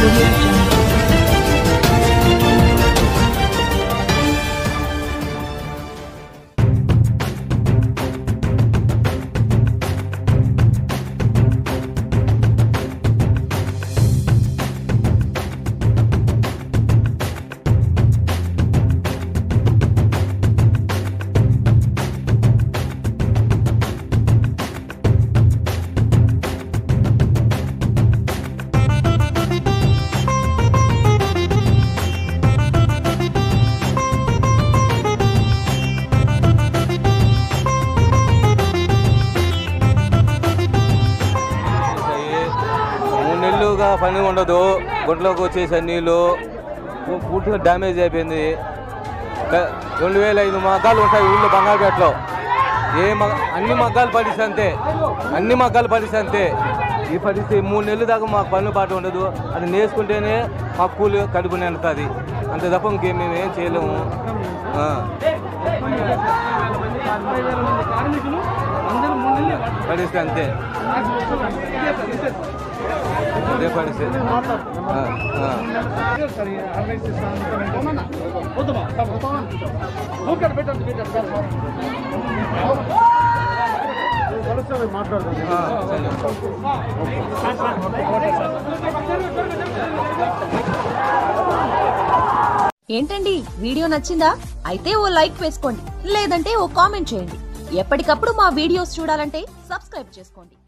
audio jungle. వచ్చేసాయి. మూడు నెలలుగా పని ఉండదు గుంటలోకి వచ్చేసాయి నీళ్ళు పూ- పూర్తిగా డ్యామేజ్ అయిపోయింది క- రెండు వేల ఐదు మగ్గాలు ఉంటాయి ఊళ్ళో బంగారుపేటలో ఏ మగ అన్ని మగ్గాలు పరిస్థితి అంతే అన్ని మగ్గాలు పరిస్థితి అంతే ఈ పరిస్థితి మూడు నెలల దాకా మాకు పనులు పాటు ఉండదు అది నేర్చుకుంటేనే మాకు కూలి కడుపు నిండుతుంది అంతే తప్ప ఇంకేం మేము ఏం చేయలేము ఆ. పరిస్థితి అంతే అదే పరిస్థితి ఆ, ఆ. ఆ, సరే. ఏంటండి వీడియో నచ్చిందా అయితే ఓ లైక్ వేసుకోండి లేదంటే ఓ కామెంట్ చేయండి ఎప్పటికప్పుడు మా వీడియోస్ చూడాలంటే సబ్స్క్రైబ్ చేసుకోండి